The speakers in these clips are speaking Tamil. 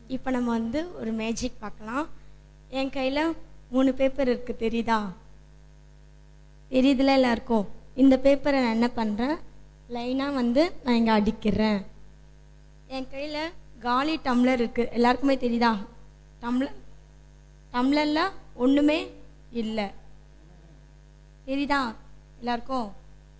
இப்போ நம்ம வந்து ஒரு மேஜிக் பார்க்கலாம் என் கையில் மூணு பேப்பர் இருக்குது தெரியுதா தெரியுதுல எல்லாருக்கும் இந்த பேப்பரை நான் என்ன பண்ணுறேன் லைனாக வந்து நான் இங்கே அடிக்கிறேன் என் கையில் காலி டம்ளர் இருக்குது எல்லாருக்குமே தெரியுதா டம்ளர் டம்ளரில் ஒன்றுமே இல்லை தெரியுதா எல்லாருக்கும்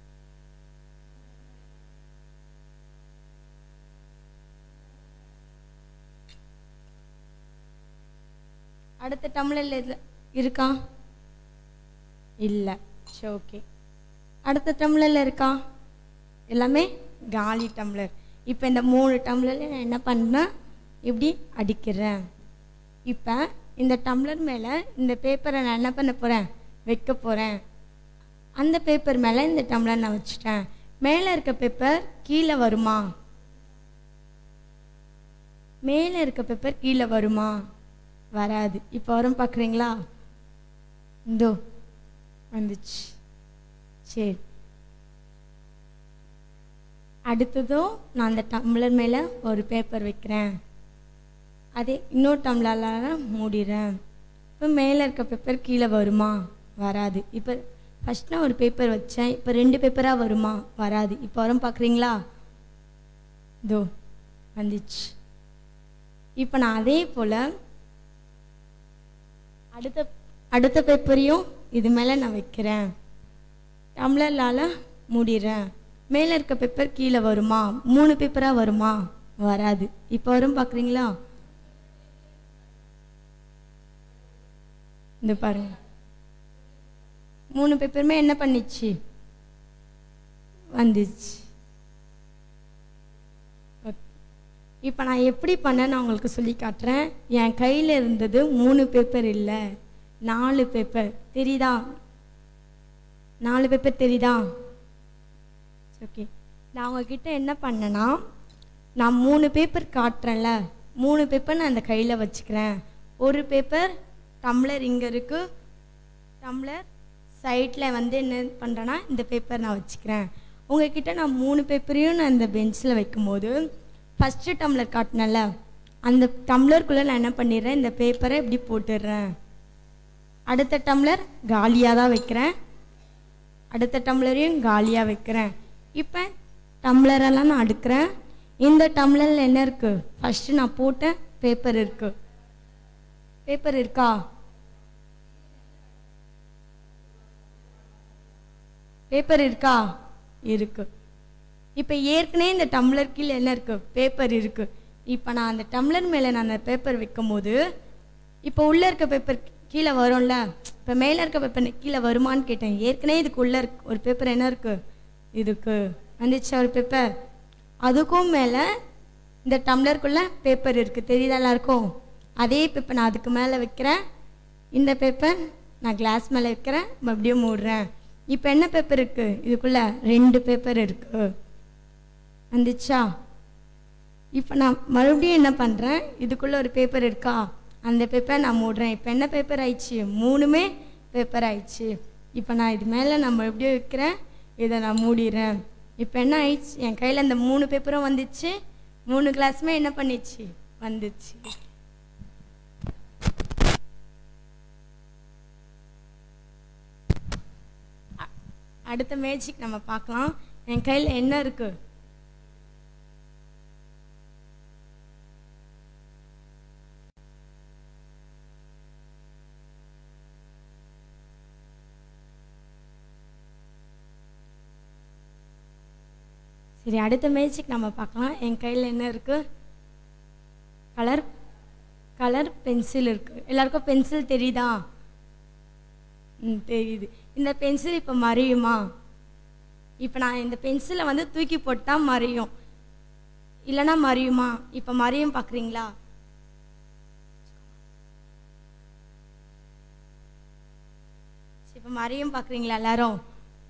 அடுத்த டம்ளரில் இல்லை இருக்கா இல்லை சரி ஓகே அடுத்த டம்ளரில் இருக்கா எல்லாமே காலி டம்ளர் இப்போ இந்த மூணு டம்ளரில் நான் என்ன பண்ணேன் இப்படி அடிக்கிறேன் இப்போ இந்த டம்ளர் மேலே இந்த பேப்பரை நான் என்ன பண்ண போகிறேன் வைக்க போகிறேன் அந்த பேப்பர் மேலே இந்த டம்ளர் நான் வச்சுட்டேன் மேலே இருக்க பேப்பர் கீழே வருமா மேலே இருக்க பேப்பர் கீழே வருமா வராது இப்போ வரும் பார்க்குறீங்களா இந்தோ வந்துச்சு சரி அடுத்ததும் நான் அந்த டம்ளர் மேலே ஒரு பேப்பர் வைக்கிறேன் அதே இன்னொரு டம்ளரில் மூடிடுறேன் இப்போ மேலே இருக்க பேப்பர் கீழே வருமா வராது இப்போ ஃபஸ்ட் நான் ஒரு பேப்பர் வச்சேன் இப்போ ரெண்டு பேப்பராக வருமா வராது இப்போ வரும் பார்க்குறீங்களா இதோ வந்துச்சு இப்போ நான் அதே போல் அடுத்த அடுத்த பேப்பரையும் இது மேலே நான் வைக்கிறேன் டம்ளர்லால் மூடிடுறேன் மேலே இருக்க பேப்பர் கீழே வருமா மூணு பேப்பராக வருமா வராது இப்போ வரும் பார்க்குறீங்களா இந்த பாருங்க மூணு பேப்பருமே என்ன பண்ணிச்சு வந்துச்சு இப்போ நான் எப்படி பண்ணேன் நான் உங்களுக்கு சொல்லி காட்டுறேன் என் கையில் இருந்தது மூணு பேப்பர் இல்லை நாலு பேப்பர் தெரியுதா நாலு பேப்பர் தெரியுதா ஓகே நான் உங்ககிட்ட என்ன பண்ணேன்னா நான் மூணு பேப்பர் காட்டுறேன்ல மூணு பேப்பர் நான் அந்த கையில் வச்சுக்கிறேன் ஒரு பேப்பர் டம்ளர் இங்கே இருக்குது டம்ளர் சைடில் வந்து என்ன பண்ணுறேன்னா இந்த பேப்பர் நான் வச்சுக்கிறேன் உங்ககிட்ட நான் மூணு பேப்பரையும் நான் இந்த பெஞ்சில் வைக்கும்போது ஃபஸ்ட்டு டம்ளர் காட்டினேன்ல அந்த டம்ளருக்குள்ளே நான் என்ன பண்ணிடுறேன் இந்த பேப்பரை இப்படி போட்டுடுறேன் அடுத்த டம்ளர் காலியாக தான் வைக்கிறேன் அடுத்த டம்ளரையும் காலியாக வைக்கிறேன் இப்போ டம்ளரெல்லாம் நான் அடுக்கிறேன் இந்த டம்ளரில் என்ன இருக்குது ஃபஸ்ட்டு நான் போட்ட பேப்பர் இருக்குது பேப்பர் இருக்கா பேப்பர் இருக்கா இருக்கு இப்போ ஏற்கனவே இந்த டம்ளர் கீழே என்ன இருக்கு பேப்பர் இருக்கு இப்போ நான் அந்த டம்ளர் மேலே நான் அந்த பேப்பர் வைக்கும்போது இப்போ உள்ளே இருக்க பேப்பர் கீழே வரும்ல இப்போ மேலே இருக்க பேப்பர் கீழே வருமான்னு கேட்டேன் ஏற்கனவே இதுக்கு உள்ள இருக்கு ஒரு பேப்பர் என்ன இருக்கு இதுக்கு வந்துச்சா ஒரு பேப்பர் அதுக்கும் மேலே இந்த டம்ளருக்குள்ள பேப்பர் இருக்குது தெரியுதா எல்லாருக்கும் அதே பேப்பர் நான் அதுக்கு மேலே வைக்கிறேன் இந்த பேப்பர் நான் கிளாஸ் மேலே வைக்கிறேன் மறுபடியும் மூடுறேன் இப்போ என்ன பேப்பர் இருக்குது இதுக்குள்ள ரெண்டு பேப்பர் இருக்குது வந்துச்சா இப்போ நான் மறுபடியும் என்ன பண்ணுறேன் இதுக்குள்ளே ஒரு பேப்பர் இருக்கா அந்த பேப்பர் நான் மூடுறேன் இப்போ என்ன பேப்பர் ஆயிடுச்சு மூணுமே பேப்பர் ஆயிடுச்சு இப்போ நான் இது மேலே நான் மறுபடியும் வைக்கிறேன் இதை நான் மூடிடுறேன் இப்போ என்ன ஆயிடுச்சு என் கையில் அந்த மூணு பேப்பரும் வந்துச்சு மூணு கிளாஸுமே என்ன பண்ணிச்சு வந்துச்சு அ- அடுத்த மேஜிக் நம்ம பார்க்கலாம் என் கையில் என்ன இருக்கு சரி அடுத்த மேஜிக் நம்ம பார்க்கலாம் என் கையில் என்ன இருக்கு கலர் கலர் பென்சில் இருக்கு எல்லாருக்கும் பென்சில் தெரியுதா ம் தெரியுது இந்த பென்சில் இப்போ மறையுமா இப்போ நான் இந்த பென்சிலை வந்து தூக்கி போட்டால் மறையும் இல்லைன்னா மறையுமா இப்போ மறையும் பார்க்குறீங்களா இப்போ மறையும் பார்க்குறீங்களா எல்லாரும்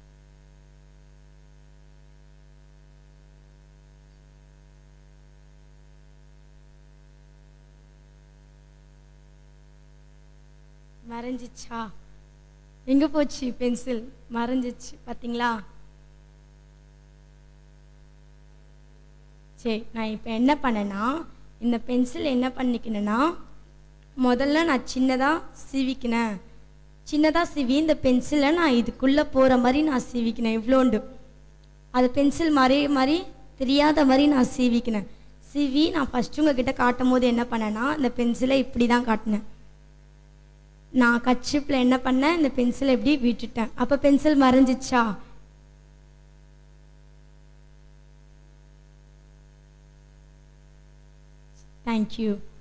மறைஞ்சிச்சா எங்கே போச்சு பென்சில் மறைஞ்சிச்சு பார்த்தீங்களா சரி நான் இப்போ என்ன பண்ணேன்னா இந்த பென்சில் என்ன பண்ணிக்கினேன்னா முதல்ல நான் சின்னதாக சீவிக்கினேன் சின்னதாக சீவி இந்த பென்சிலை நான் இதுக்குள்ளே போகிற மாதிரி நான் சீவிக்கினேன் இவ்வளோண்டு அது பென்சில் மாதிரி மாதிரி தெரியாத மாதிரி நான் சீவிக்கினேன் சீவி நான் ஃபஸ்ட்டு உங்ககிட்ட காட்டும் போது என்ன பண்ணேன்னா இந்த பென்சிலை இப்படி தான் காட்டினேன் நான் கச்சிப்பில் என்ன பண்ணேன் இந்த பென்சிலை இப்படி விட்டுட்டேன் அப்போ பென்சில் மறைஞ்சிச்சா தேங்க்யூ